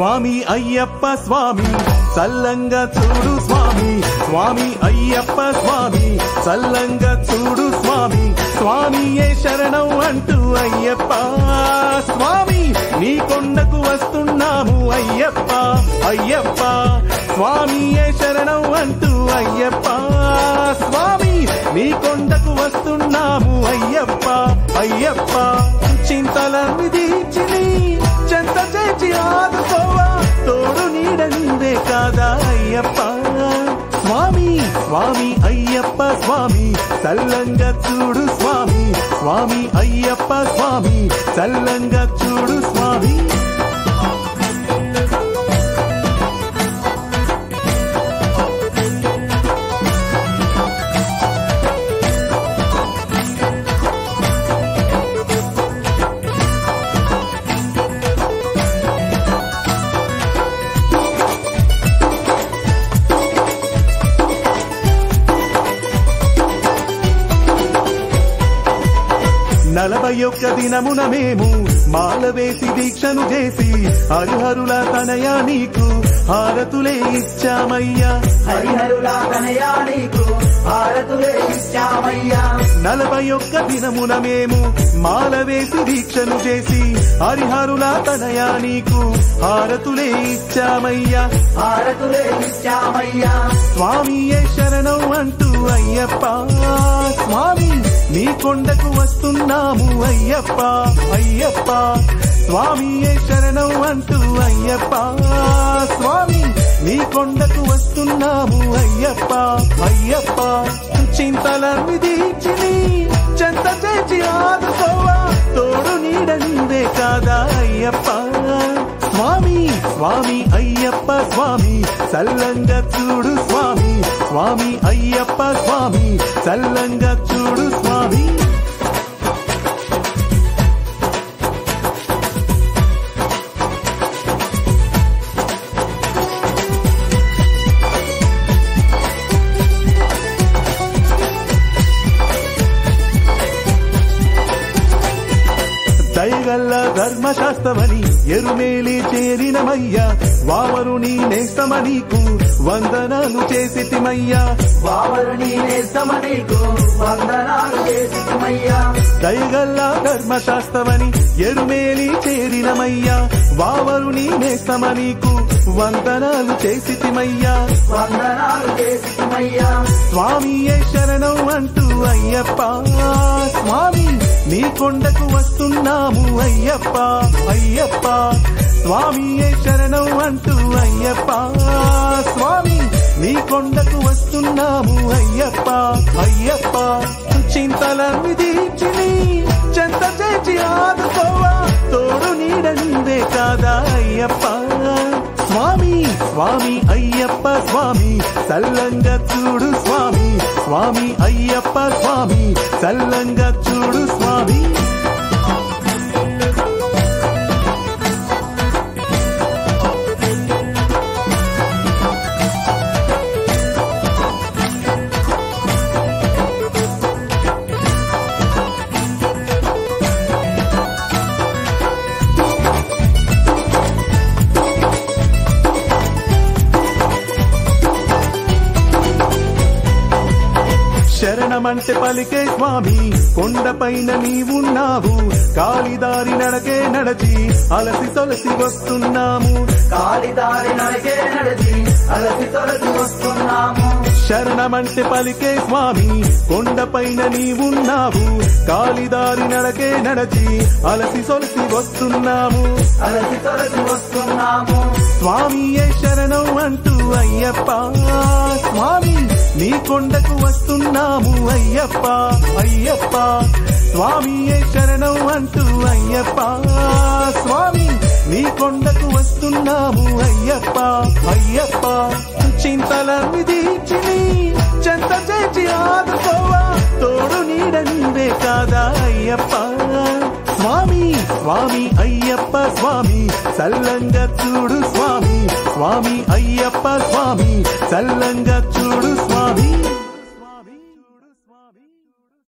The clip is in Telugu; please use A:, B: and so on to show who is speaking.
A: స్వామి అయ్యప్ప స్వామి చల్లంగా చూడు స్వామి స్వామి అయ్యప్ప స్వామి చల్లంగా చూడు స్వామి స్వామియే శరణం అంటూ అయ్యప్ప స్వామి నీ కొండకు వస్తున్నాము అయ్యప్ప అయ్యప్ప స్వామియే శరణం అంటూ అయ్యప్ప స్వామి నీ కొండకు వస్తున్నాము అయ్యప్ప అయ్యప్ప చింతలన్నీ దీచిని చెంత చేచి ఆదుకోవా తోడు నీడ నీవే కాదా అయ్యప్ప స్వామి స్వామి అయ్యప్ప స్వామి చల్లంగా చూడు స్వామి స్వామి అయ్యప్ప స్వామి చల్లంగా చూడు స్వామి నలభై ఒక్క దినమున మేము మాల వేసి దీక్షను చేసి హరిహరుల తనయ నీకు హారతులే ఇచ్చామయ్యా
B: హరిహరులా తనయా నీకు భారతులే ఇచ్చామయ్యా
A: నలభై ఒక్క దినమున మేము మాల వేసి దీక్షను చేసి హరిహరుల తనయ నీకు హారతులే ఇచ్చామయ్యా
B: భారతులే ఇచ్చామయ్యా
A: స్వామియే శరణం అంటూ అయ్యప్ప స్వామి నీ కొండకు వస్తున్నాము అయ్యప్ప అయ్యప్ప స్వామియే శరణం అంటూ అయ్యప్ప స్వామి నీ కొండకు వస్తున్నాము అయ్యప్ప అయ్యప్ప చింతలన్నీ దీచిని చెంత చేచి ఆదుకోవా తోడు నీడ నీవే కాదా అయ్యప్ప స్వామి స్వామి అయ్యప్ప స్వామి చల్లంగా చూడు స్వామి స్వామి అయ్యప్ప స్వామి చల్లంగా చూడు స్వామి దయగల్ల ధర్మశాస్త్రమని ఎరుమేలి చేరినమయ్యా వావరుని నేస్తమనీకు వందనాలు చేసితిమయ్యా
B: వావరుని నేస్తమ నీకు వందనాలు చేసిమయ్యా
A: దయగల్ల ధర్మశాస్త్రమని ఎరుమేలి చేరినమయ్యా వావరుని నేస్తమనీకు వందనాలు చేసితిమయ్యా
B: వందనాలు చేసిమయ్యా
A: స్వామియే శరణం అంటూ అయ్యప్ప స్వామి నీ కొండకు వస్తున్నాము అయ్యప్ప అయ్యప్ప స్వామియే శరణం అంటూ అయ్యప్ప స్వామి నీ కొండకు వస్తున్నాము అయ్యప్ప అయ్యప్ప చింతలన్నీ దీచిని చెంత చేచి ఆదుకోవా తోడు నీడ నీవే కాదా అయ్యప్ప స్వామి స్వామి అయ్యప్ప స్వామి చల్లంగా చూడు స్వామి స్వామి అయ్యప్ప స్వామి చల్లంగా చూడు స్వామి శరణమంటే పలికే స్వామి కొండపైన నీవున్నావు కాలిదారి నడకే నడచి అలసి తొలసి వస్తున్నాము
B: కాలిదారి నడికే నడిచి అలసి తొలసి వస్తున్నాము
A: శరణమంటే పలికే స్వామి కొండపైన నీవున్నావు కాలిదారి నడకే నడచి అలసి సొలసి వస్తున్నాము
B: అలసి తొలసి వస్తున్నాము
A: స్వామియే శరణం అంటూ అయ్యప్ప స్వామి నీ కొండకు వస్తున్నాము అయ్యప్ప అయ్యప్ప స్వామియే శరణం అంటూ అయ్యప్ప స్వామి నీ కొండకు వస్తున్నాము అయ్యప్ప అయ్యప్ప చింతలన్నీ దీచిని చెంత చేచి ఆదుకోవా తోడు నీడ నీవే కాదా అయ్యప్ప స్వామి స్వామి అయ్యప్ప స్వామి చల్లంగా చూడు స్వామి స్వామి అయ్యప్ప స్వామి చల్లంగా చూడు స్వామి